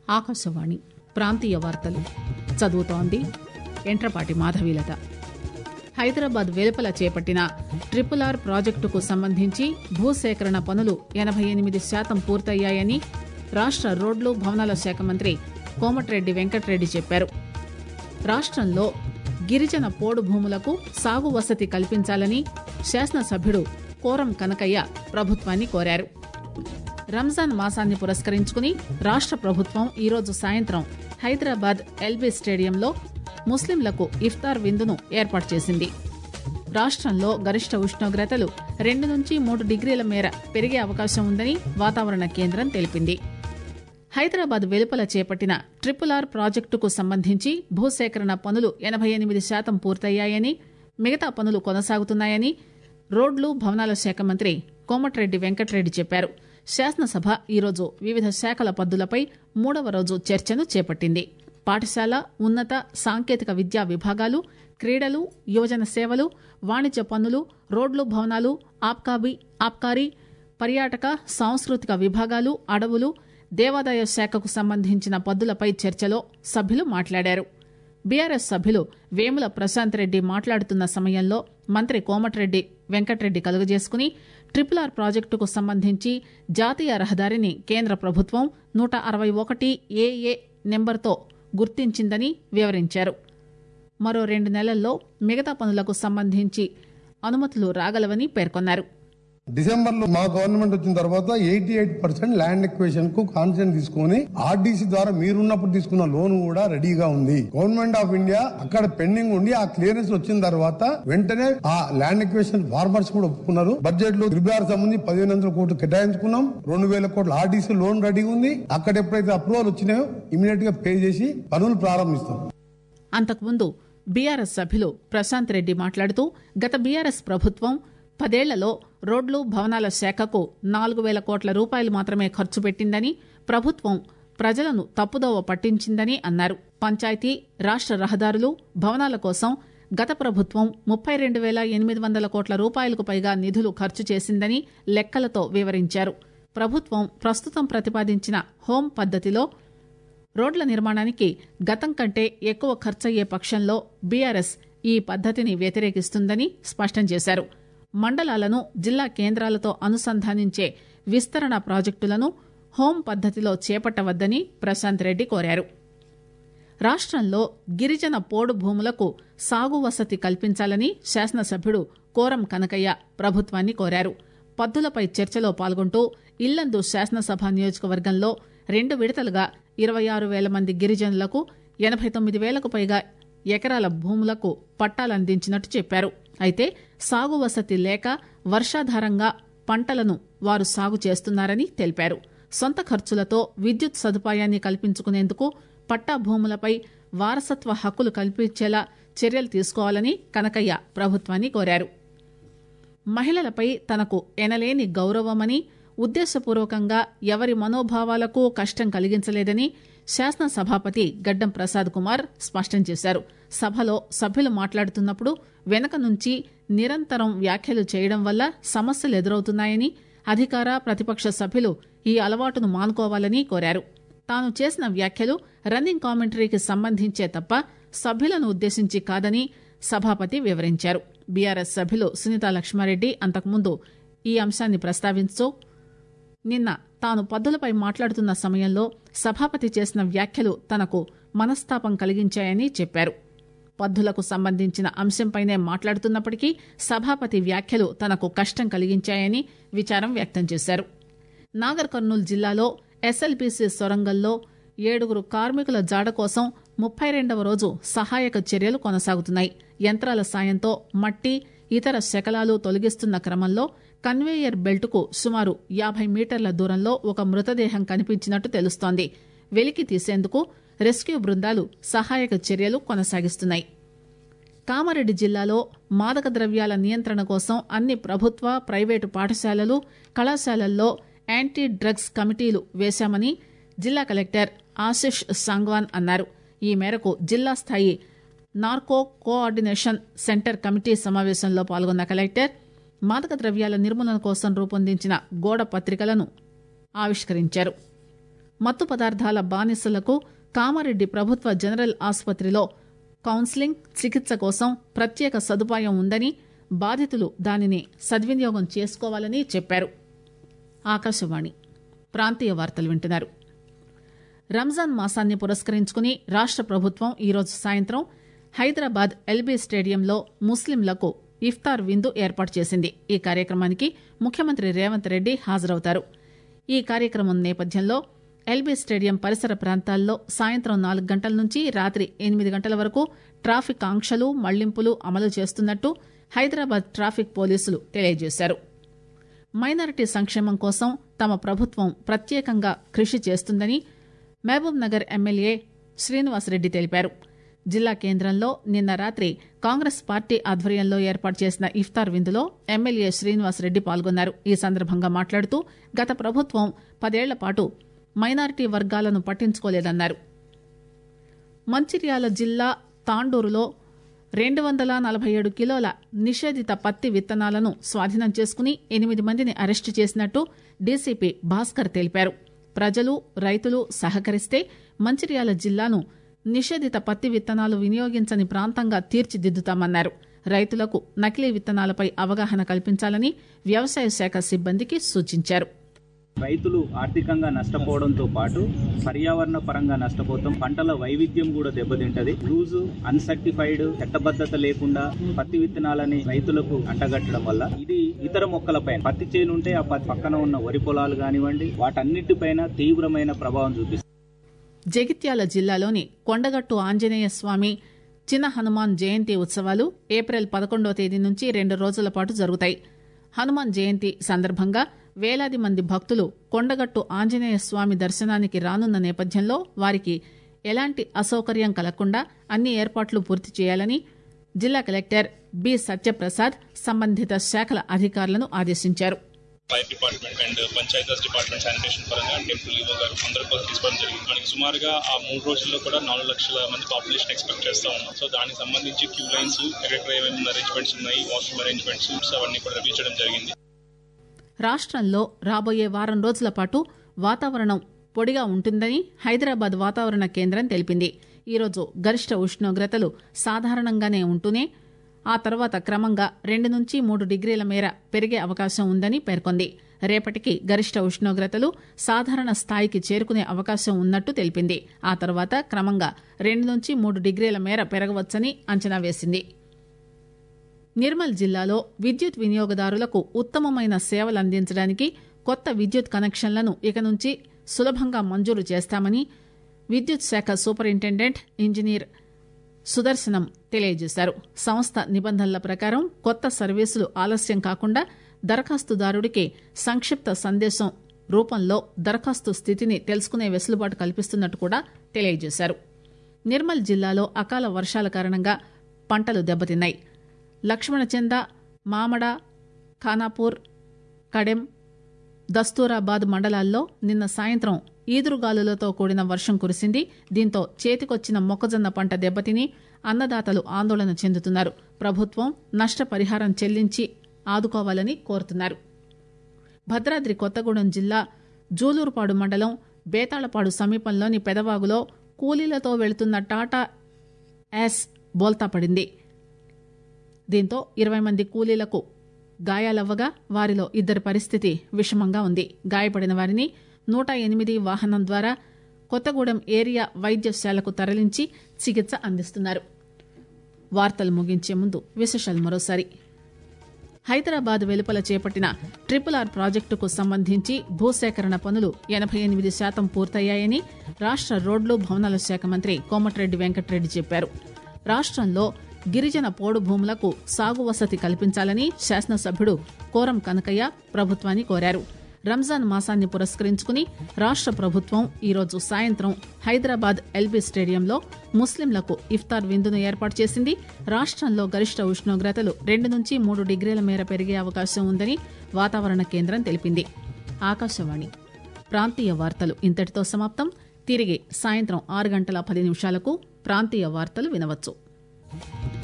ఆకాశవాణి ప్రాంతీయ వార్తలు చదువుతోంది ఎంట్రపాటి మాధవీలత హైదరాబాద్ వెలుపల చేపట్టిన ట్రిపుల్ ఆర్ ప్రాజెక్టుకు సంబంధించి భూసేకరణ పనులు ఎనబై ఎనిమిది శాతం పూర్తయ్యాయని రాష్ట రోడ్లు భవనాల శాఖ మంత్రి కోమటిరెడ్డి వెంకటరెడ్డి చెప్పారు రాష్టంలో గిరిజన పోడు భూములకు సాగు వసతి కల్పించాలని శాసనసభ్యుడు కోరం కనకయ్య ప్రభుత్వాన్ని కోరారు రంజాన్ మాసాన్ని పురస్కరించుకుని రాష్ట ప్రభుత్వం ఈరోజు సాయంత్రం హైదరాబాద్ ఎల్బీ స్టేడియంలో ముస్లింలకు ఇఫ్తార్ విందును ఏర్పాటు చేసింది రాష్టంలో గరిష్ట ఉష్ణోగ్రతలు రెండు నుంచి మూడు డిగ్రీల మేర పెరిగే అవకాశం ఉందని వాతావరణ కేంద్రం తెలిపింది హైదరాబాద్ వెలుపల చేపట్టిన ట్రిపుల్ ఆర్ ప్రాజెక్టుకు సంబంధించి భూసేకరణ పనులు ఎనబై ఎనిమిది శాతం పూర్తయ్యాయని మిగతా పనులు కొనసాగుతున్నాయని రోడ్లు భవనాల శాఖ మంత్రి కోమటిరెడ్డి వెంకటరెడ్డి చెప్పారు శాసనసభ ఈరోజు వివిధ శాఖల పద్దులపై మూడవ రోజు చర్చను చేపట్టింది పాఠశాల ఉన్నత సాంకేతిక విద్యా విభాగాలు క్రీడలు యువజన సేవలు వాణిజ్య పన్నులు రోడ్లు భవనాలు ఆబ్కాబీ ఆబ్కారీ పర్యాటక సాంస్కృతిక విభాగాలు అడవులు దేవాదాయ శాఖకు సంబంధించిన పద్దులపై చర్చలో సభ్యులు మాట్లాడారు బీఆర్ఎస్ సభ్యులు వేముల ప్రశాంత్ రెడ్డి మాట్లాడుతున్న సమయంలో మంత్రి కోమటిరెడ్డి వెంకటరెడ్డి కలుగజేసుకుని ట్రిపుల్ ఆర్ ప్రాజెక్టుకు సంబంధించి జాతీయ రహదారిని కేంద్ర ప్రభుత్వం నూట అరవై ఒకటి ఏఏ నెంబర్తో గుర్తించిందని వివరించారు మరో రెండు నెలల్లో మిగతా పనులకు సంబంధించి అనుమతులు రాగలవని పేర్కొన్నారు డిసెంబర్ లో మా గవర్నమెంట్ వచ్చిన తర్వాత eighty eight percent land acquisition కు కాన్సెంట్ తీసుకొని ఆర్డీసీ ద్వారా మీరున్నప్పుడు తీసుకున్న లోన్ కూడా రెడీగా ఉంది గవర్నమెంట్ ఆఫ్ ఇండియా అక్కడ పెండింగ్ ఉండి ఆ క్లియరెన్స్ వచ్చిన తర్వాత వెంటనే ఆ ల్యాండ్ ఎక్వేషన్ ఫార్మర్స్ కూడా ఒప్పుకున్నారు బడ్జెట్ లో త్రిబుల్ ఆర్ సంబంధించి పదిహేను వందల కోట్లు కేటాయించుకున్నాం రెండు వేల కోట్ల ఆర్డీసీ లోన్ రెడీగా ఉంది అక్కడ ఎప్పుడైతే అప్రూవల్ వచ్చినాయో ఇమీడియట్ గా పే చేసి పనులు ప్రారంభిస్తాం అంతకుముందు బీఆర్ఎస్ సభ్యులు ప్రశాంత్ రెడ్డి మాట్లాడుతూ గత బీఆర్ఎస్ ప్రభుత్వం పదేళ్లలో రోడ్లు భవనాల శాఖకు నాలుగు వేల కోట్ల రూపాయలు మాత్రమే ఖర్చు పెట్టిందని ప్రభుత్వం ప్రజలను తప్పుదోవ పట్టించిందని అన్నారు పంచాయతీ రాష్ట రహదారులు భవనాల కోసం గత ప్రభుత్వం ముప్పై రెండు వేల ఎనిమిది వందల కోట్ల రూపాయలకు పైగా నిధులు ఖర్చు చేసిందని లెక్కలతో వివరించారు ప్రభుత్వం ప్రస్తుతం ప్రతిపాదించిన హోం పద్దతిలో రోడ్ల నిర్మాణానికి గతం కంటే ఎక్కువ ఖర్చయ్యే పక్షంలో బీఆర్ఎస్ ఈ పద్దతిని వ్యతిరేకిస్తుందని స్పష్టం చేశారు మండలాలను జిల్లా కేంద్రాలతో అనుసంధానించే విస్తరణ ప్రాజెక్టులను హోం పద్దతిలో చేపట్టవద్దని ప్రశాంత్ రెడ్డి కోరారు రాష్టంలో గిరిజన పోడు భూములకు సాగు వసతి కల్పించాలని శాసనసభ్యుడు కోరం కనకయ్య ప్రభుత్వాన్ని కోరారు పద్దులపై చర్చలో పాల్గొంటూ ఇల్లందు శాసనసభ నియోజకవర్గంలో రెండు విడతలుగా ఇరవై ఆరు వేల మంది గిరిజనులకు ఎనబై తొమ్మిది వేలకు పైగా ఎకరాల భూములకు పట్టాలందించినట్టు చెప్పారు అయితే సాగు వసతి లేక వర్షాధారంగా పంటలను వారు సాగు చేస్తున్నారని తెలిపారు సొంత ఖర్చులతో విద్యుత్ సదుపాయాన్ని కల్పించుకునేందుకు పట్టా భూములపై వారసత్వ హక్కులు కల్పించేలా చర్యలు తీసుకోవాలని కనకయ్య ప్రభుత్వాన్ని కోరారు మహిళలపై తనకు ఎనలేని గౌరవమని ఉద్దేశపూర్వకంగా ఎవరి మనోభావాలకు కష్టం కలిగించలేదని శాసన సభాపతి గడ్డం ప్రసాద్ కుమార్ స్పష్టం చేశారు సభలో సభ్యులు మాట్లాడుతున్నప్పుడు వెనక నుంచి నిరంతరం వ్యాఖ్యలు చేయడం వల్ల సమస్యలు ఎదురవుతున్నాయని అధికార ప్రతిపక్ష సభ్యులు ఈ అలవాటును మానుకోవాలని కోరారు తాను చేసిన వ్యాఖ్యలు రన్నింగ్ కామెంటరీకి సంబంధించే తప్ప సభ్యులను ఉద్దేశించి కాదని సభాపతి వివరించారు బీఆర్ఎస్ సభ్యులు సునీతా లక్ష్మారెడ్డి అంతకుముందు ఈ అంశాన్ని ప్రస్తావించూ నిన్న తాను పద్దులపై మాట్లాడుతున్న సమయంలో సభాపతి చేసిన వ్యాఖ్యలు తనకు మనస్తాపం కలిగించాయని చెప్పారు పద్దులకు సంబంధించిన అంశంపైనే మాట్లాడుతున్నప్పటికీ సభాపతి వ్యాఖ్యలు తనకు కష్టం కలిగించాయని విచారం వ్యక్తం చేశారు నాగర్ కర్నూలు జిల్లాలో ఎస్ఎల్బీసీ సొరంగంలో ఏడుగురు కార్మికుల జాడ కోసం ముప్పై రెండవ రోజు సహాయక చర్యలు కొనసాగుతున్నాయి యంత్రాల సాయంతో మట్టి ఇతర శకలాలు తొలగిస్తున్న క్రమంలో కన్వేయర్ బెల్టుకు సుమారు యాభై మీటర్ల దూరంలో ఒక మృతదేహం కనిపించినట్టు తెలుస్తోంది వెలికి తీసేందుకు రెస్క్యూ బృందాలు సహాయక చర్యలు కొనసాగిస్తున్నాయి కామారెడ్డి జిల్లాలో మాదక ద్రవ్యాల నియంత్రణ కోసం అన్ని ప్రభుత్వ ప్రైవేటు పాఠశాలలు కళాశాలల్లో యాంటీ డ్రగ్స్ కమిటీలు వేశామని జిల్లా కలెక్టర్ ఆశిష్ సాంగ్వాన్ అన్నారు ఈ మేరకు జిల్లా స్థాయి నార్కో కోఆర్డినేషన్ సెంటర్ కమిటీ సమావేశంలో పాల్గొన్న కలెక్టర్ మాదక ద్రవ్యాల నిర్మూలన కోసం రూపొందించిన గోడ పత్రికలను ఆవిష్కరించారు మత్తు పదార్థాల బానిసలకు కామారెడ్డి ప్రభుత్వ జనరల్ ఆసుపత్రిలో కౌన్సిలింగ్ చికిత్స కోసం ప్రత్యేక సదుపాయం ఉందని బాధితులు దానిని సద్వినియోగం చేసుకోవాలని చెప్పారు ఆకాశవాణి ప్రాంతీయ వార్తలు వింటున్నారు రంజాన్ మాసాన్ని పురస్కరించుకుని రాష్ట ప్రభుత్వం ఈరోజు సాయంత్రం హైదరాబాద్ ఎల్బీ స్టేడియంలో ముస్లింలకు ఇఫ్తార్ విందు ఏర్పాటు చేసింది ఈ కార్యక్రమానికి ముఖ్యమంత్రి రేవంత్ రెడ్డి హాజరవుతారు ఈ కార్యక్రమం నేపథ్యంలో ఎల్బీ స్టేడియం పరిసర ప్రాంతాల్లో సాయంత్రం నాలుగు గంటల నుంచి రాత్రి ఎనిమిది గంటల వరకు ట్రాఫిక్ ఆంక్షలు మళ్లింపులు అమలు చేస్తున్నట్టు హైదరాబాద్ ట్రాఫిక్ పోలీసులు తెలియజేశారు మైనారిటీ సంక్షేమం కోసం తమ ప్రభుత్వం ప్రత్యేకంగా కృషి చేస్తుందని మహబూబ్ నగర్ ఎమ్మెల్యే శ్రీనివాసరెడ్డి తెలిపారు జిల్లా కేంద్రంలో నిన్న రాత్రి కాంగ్రెస్ పార్టీ ఆధ్వర్యంలో ఏర్పాటు చేసిన ఇఫ్తార్ విందులో ఎమ్మెల్యే శ్రీనివాసరెడ్డి పాల్గొన్నారు ఈ సందర్భంగా మాట్లాడుతూ గత ప్రభుత్వం పదేళ్ల పాటు మైనారిటీ వర్గాలను పట్టించుకోలేదన్నారు మంచిర్యాల జిల్లా తాండూరులో రెండు వందల నలభై ఏడు కిలోల నిషేధిత పత్తి విత్తనాలను స్వాధీనం చేసుకుని ఎనిమిది మందిని అరెస్టు చేసినట్టు డీసీపీ భాస్కర్ తెలిపారు ప్రజలు రైతులు సహకరిస్తే మంచిర్యాల జిల్లాను నిషేధిత పత్తి విత్తనాలు వినియోగించని ప్రాంతంగా తీర్చిదిద్దుతామన్నారు రైతులకు నకిలీ విత్తనాలపై అవగాహన కల్పించాలని వ్యవసాయ శాఖ సిబ్బందికి సూచించారు రైతులు ఆర్థికంగా నష్టపోవడంతో పాటు పర్యావరణ పరంగా నష్టపోతాం పంటల వైవిధ్యం కూడా దెబ్బతింటది లూజు అన్సర్టిఫైడ్ చట్టబద్ధత లేకుండా పత్తి విత్తనాలని రైతులకు అంటగట్టడం వల్ల ఇది ఇతర మొక్కలపైన పత్తి చేను ఉంటే ఆ పత్తి పక్కన ఉన్న వరి పొలాలు కానివ్వండి వాటన్నిటిపైన తీవ్రమైన ప్రభావం చూపిస్తుంది జగిత్యాల జిల్లాలోని కొండగట్టు ఆంజనేయ స్వామి చిన్న హనుమాన్ జయంతి ఉత్సవాలు ఏప్రిల్ పదకొండవ తేదీ నుంచి రెండు రోజుల పాటు జరుగుతాయి హనుమాన్ జయంతి సందర్భంగా వేలాది మంది భక్తులు కొండగట్టు ఆంజనేయ స్వామి దర్శనానికి రానున్న నేపథ్యంలో వారికి ఎలాంటి అసౌకర్యం కలగకుండా అన్ని ఏర్పాట్లు పూర్తి చేయాలని జిల్లా కలెక్టర్ బి సత్యప్రసాద్ సంబంధిత శాఖల అధికారులను ఆదేశించారు fire department and Panchayati Raj department sanitation పరంగా టెంపుల్ ఈవో గారు అందరూ కూడా తీసుకోవడం జరిగింది మనకి సుమారుగా ఆ మూడు రోజుల్లో కూడా నాలుగు లక్షల మంది పాపులేషన్ ఎక్స్పెక్ట్ చేస్తా ఉన్నాం సో దానికి సంబంధించి క్యూ లైన్స్ ఎక్కడ ఏమేమి అరేంజ్మెంట్స్ ఉన్నాయి వాష్రూమ్ అరేంజ్మెంట్స్ అవన్నీ కూడా రివ్యూ చేయడం జరిగింది రాష్ట్రంలో రాబోయే వారం రోజుల పాటు వాతావరణం పొడిగా ఉంటుందని హైదరాబాద్ వాతావరణ కేంద్రం తెలిపింది ఈరోజు గరిష్ట ఉష్ణోగ్రతలు సాధారణంగానే ఉంటూనే ఆ తర్వాత క్రమంగా రెండు నుంచి మూడు డిగ్రీల మేర పెరిగే అవకాశం ఉందని పేర్కొంది రేపటికి గరిష్ట ఉష్ణోగ్రతలు సాధారణ స్థాయికి చేరుకునే అవకాశం ఉన్నట్టు తెలిపింది ఆ తర్వాత క్రమంగా రెండు నుంచి మూడు డిగ్రీల మేర పెరగవచ్చని అంచనా వేసింది నిర్మల్ జిల్లాలో విద్యుత్ వినియోగదారులకు ఉత్తమమైన సేవలు అందించడానికి కొత్త విద్యుత్ కనెక్షన్లను ఇక నుంచి సులభంగా మంజూరు చేస్తామని విద్యుత్ శాఖ సూపరింటెండెంట్ ఇంజనీర్ సుదర్శనం తెలియజేశారు సంస్థ నిబంధనల ప్రకారం కొత్త సర్వీసులు ఆలస్యం కాకుండా దరఖాస్తుదారుడికి సంక్షిప్త సందేశం రూపంలో దరఖాస్తు స్థితిని తెలుసుకునే వెసులుబాటు కల్పిస్తున్నట్టు కూడా తెలియజేశారు నిర్మల్ జిల్లాలో అకాల వర్షాల కారణంగా పంటలు దెబ్బతిన్నాయి లక్ష్మణచంద మామడ ఖానాపూర్ కడెం దస్తూరాబాద్ మండలాల్లో నిన్న సాయంత్రం ఈదురుగాలులతో కూడిన వర్షం కురిసింది దీంతో చేతికొచ్చిన మొక్కజొన్న పంట దెబ్బతిని అన్నదాతలు ఆందోళన చెందుతున్నారు ప్రభుత్వం నష్టపరిహారం చెల్లించి ఆదుకోవాలని కోరుతున్నారు భద్రాద్రి కొత్తగూడెం జిల్లా జూలూరుపాడు మండలం బేతాళపాడు సమీపంలోని పెదవాగులో కూలీలతో వెళుతున్న టాటా యాస్ బోల్తా పడింది దీంతో ఇరవై మంది కూలీలకు గాయాలవ్వగా వారిలో ఇద్దరి పరిస్థితి విషమంగా ఉంది గాయపడిన వారిని నూట ఎనిమిది వాహనం ద్వారా కొత్తగూడెం ఏరియా వైద్యశాలకు తరలించి చికిత్స అందిస్తున్నారు వార్తలు ముగించే ముందు విశేషాలు మరోసారి హైదరాబాద్ వెలుపల చేపట్టిన ట్రిపుల్ ఆర్ ప్రాజెక్టుకు సంబంధించి భూసేకరణ పనులు ఎనభై ఎనిమిది శాతం పూర్తయ్యాయని రాష్ట రోడ్లు భవనాల శాఖ మంత్రి కోమటిరెడ్డి వెంకటరెడ్డి చెప్పారు రాష్ట్రంలో గిరిజన పోడు భూములకు సాగు వసతి కల్పించాలని శాసనసభ్యుడు కోరం కనకయ్య ప్రభుత్వాన్ని కోరారు రంజాన్ మాసాన్ని పురస్కరించుకుని రాష్ట ప్రభుత్వం ఈరోజు సాయంత్రం హైదరాబాద్ ఎల్బీ స్టేడియంలో ముస్లింలకు ఇఫ్తార్ విందును ఏర్పాటు చేసింది రాష్ట్రంలో గరిష్ట ఉష్ణోగ్రతలు రెండు నుంచి మూడు డిగ్రీల మేర పెరిగే అవకాశం ఉందని వాతావరణ కేంద్రం తెలిపింది ఆకాశవాణి ప్రాంతీయ వార్తలు ఇంతటితో సమాప్తం తిరిగి సాయంత్రం ఆరు గంటల పది నిమిషాలకు ప్రాంతీయ వార్తలు వినవచ్చు